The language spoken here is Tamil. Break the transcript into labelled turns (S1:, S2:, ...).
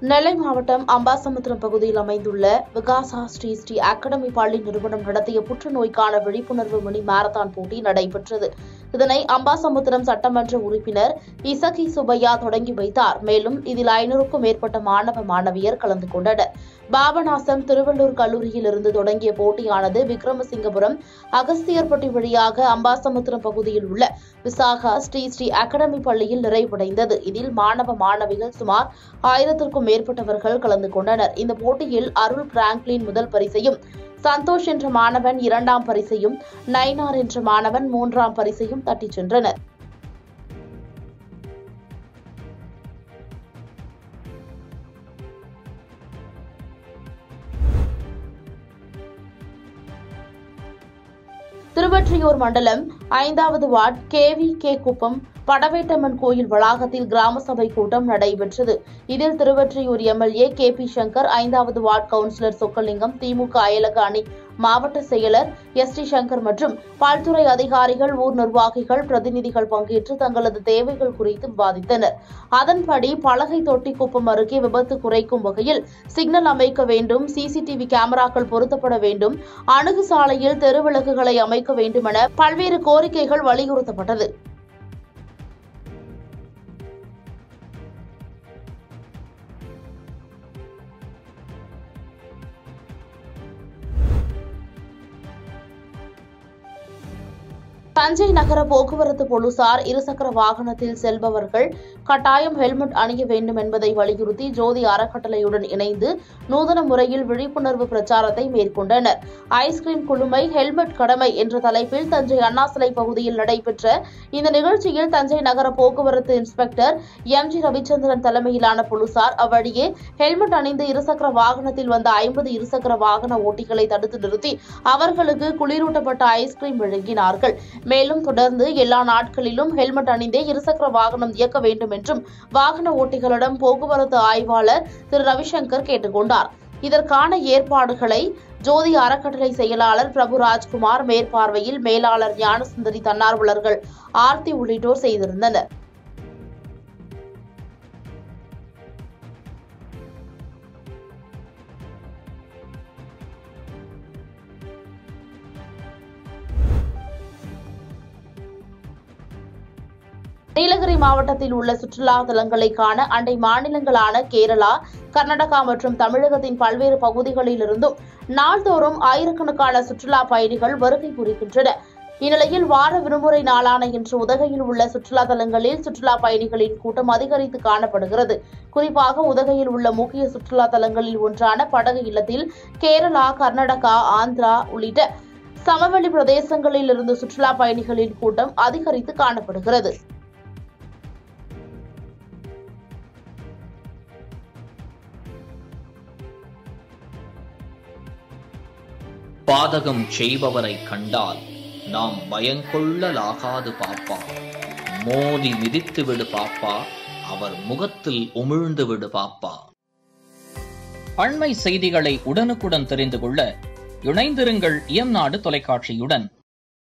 S1: நெல்லை மாவட்டம் அம்பாசமுத்திரம் பகுதியில் அமைந்துள்ள விகாசா ஸ்ரீ ஸ்ரீ அகாடமி பள்ளி நிறுவனம் நடத்திய புற்றுநோய்க்கான விழிப்புணர்வு மினி மாரத்தான் போட்டி நடைபெற்றது இதனை அம்பாசமுத்திரம் சட்டமன்ற உறுப்பினர் இசகி சுப்பையா தொடங்கி வைத்தார் மேலும் இதில் ஐநூறுக்கும் மேற்பட்ட மாணவ மாணவியர் கலந்து கொண்டனர் பாபநாசம் திருவள்ளூர் கல்லூரியில் இருந்து தொடங்கிய போட்டியானது விக்ரமசிங்கபுரம் அகஸ்தியர்பட்டி வழியாக அம்பாசமுத்திரம் பகுதியில் உள்ள விசாகா ஸ்ரீ ஸ்ரீ அகாடமி பள்ளியில் நிறைவடைந்தது இதில் மாணவ மாணவிகள் சுமார் ஆயிரத்திற்கும் மேற்பட்டவர்கள் கலந்து கொண்டனர் இந்த போட்டியில் அருள் பிராங்க்லின் முதல் பரிசையும் சந்தோஷ் என்ற மாணவன் இரண்டாம் பரிசையும் நைனார் என்ற மாணவன் மூன்றாம் பரிசையும் தட்டிச் சென்றனர் திருவொற்றியூர் மண்டலம் ஐந்தாவது ward K V K Kuppam Padavettamman கோயில் வளாகத்தில் கிராம சபை கூட்டம் நடைபெற்றது இதில் Thiruvottiyur MLA K P Sankar ஐந்தாவது வார்டு கவுன்சிலர் சொக்கலிங்கம் திமுக அயலக அணி மாவட்ட செயலர் எஸ் டி சங்கர் மற்றும் பல்துறை அதிகாரிகள் ஊர் நிர்வாகிகள் பிரதிநிதிகள் பங்கேற்று தங்களது தேவைகள் குறித்து விவாதித்தனர் அதன்படி பலகை தொட்டி குப்பம் அருகே விபத்து குறைக்கும் வகையில் சிக்னல் அமைக்க வேண்டும் சிசிடிவி கேமராக்கள் பொருத்தப்பட வேண்டும் அணுகு சாலையில் தெருவிளக்குகளை அமைக்க வேண்டும் என பல்வேறு கோரிக்கைகள் வலியுறுத்தப்பட்டது தஞ்சை நகர போக்குவரத்து போலீசார் இருசக்கர வாகனத்தில் செல்பவர்கள் கட்டாயம் ஹெல்மெட் அணிய வேண்டும் என்பதை வலியுறுத்தி ஜோதி அறக்கட்டளையுடன் இணைந்து நூதன முறையில் விழிப்புணர்வு பிரச்சாரத்தை மேற்கொண்டனர் ஐஸ்கிரீம் குழுமை ஹெல்மெட் கடமை என்ற தலைப்பில் தஞ்சை அண்ணா சிலை பகுதியில் நடைபெற்ற இந்த நிகழ்ச்சியில் தஞ்சை நகர போக்குவரத்து இன்ஸ்பெக்டர் எம் ஜி ரவிச்சந்திரன் தலைமையிலான போலீசார் அவ்வழியே ஹெல்மெட் அணிந்து இருசக்கர வாகனத்தில் வந்த ஐம்பது இருசக்கர வாகன ஓட்டிகளை தடுத்து நிறுத்தி அவர்களுக்கு குளிரூட்டப்பட்ட ஐஸ்கிரீம் வழங்கினார்கள் மேலும் தொடர்ந்து எல்லா நாட்களிலும் ஹெல்மெட் அணிந்தே இருசக்கர வாகனம் இயக்க வேண்டும் என்றும் வாகன ஓட்டிகளிடம் போக்குவரத்து ஆய்வாளர் திரு ரவிசங்கர் கேட்டுக்கொண்டார் இதற்கான ஏற்பாடுகளை ஜோதி அறக்கட்டளை செயலாளர் பிரபு ராஜ்குமார் மேற்பார்வையில் மேலாளர் ஞானசுந்தரி தன்னார்வலர்கள் ஆர்த்தி உள்ளிட்டோர் செய்திருந்தனர் நீலகிரி மாவட்டத்தில் உள்ள சுற்றுலா தலங்களை காண அண்டை மாநிலங்களான கேரளா கர்நாடகா மற்றும் தமிழகத்தின் பல்வேறு பகுதிகளிலிருந்தும் நாள்தோறும் ஆயிரக்கணக்கான சுற்றுலா பயணிகள் வருகை புரிகின்றனர் இந்நிலையில் வார விடுமுறை நாளான இன்று உதகையில் உள்ள சுற்றுலா தலங்களில் சுற்றுலா பயணிகளின் கூட்டம் அதிகரித்து காணப்படுகிறது குறிப்பாக உதகையில் உள்ள முக்கிய சுற்றுலா தலங்களில் ஒன்றான படகு இல்லத்தில் கேரளா கர்நாடகா ஆந்திரா உள்ளிட்ட சமவெளி பிரதேசங்களில் இருந்து சுற்றுலா பயணிகளின் கூட்டம் அதிகரித்து காணப்படுகிறது
S2: பாதகம் செய்பவரை கண்டால் நாம் பயங்கொள்ளலாகாது பாப்பா மோதி மிதித்து விடு பாப்பா அவர் முகத்தில் உமிழ்ந்து விடு பாப்பா அண்மை செய்திகளை உடனுக்குடன் தெரிந்து கொள்ள இணைந்திருங்கள் இயம்நாடு தொலைக்காட்சியுடன்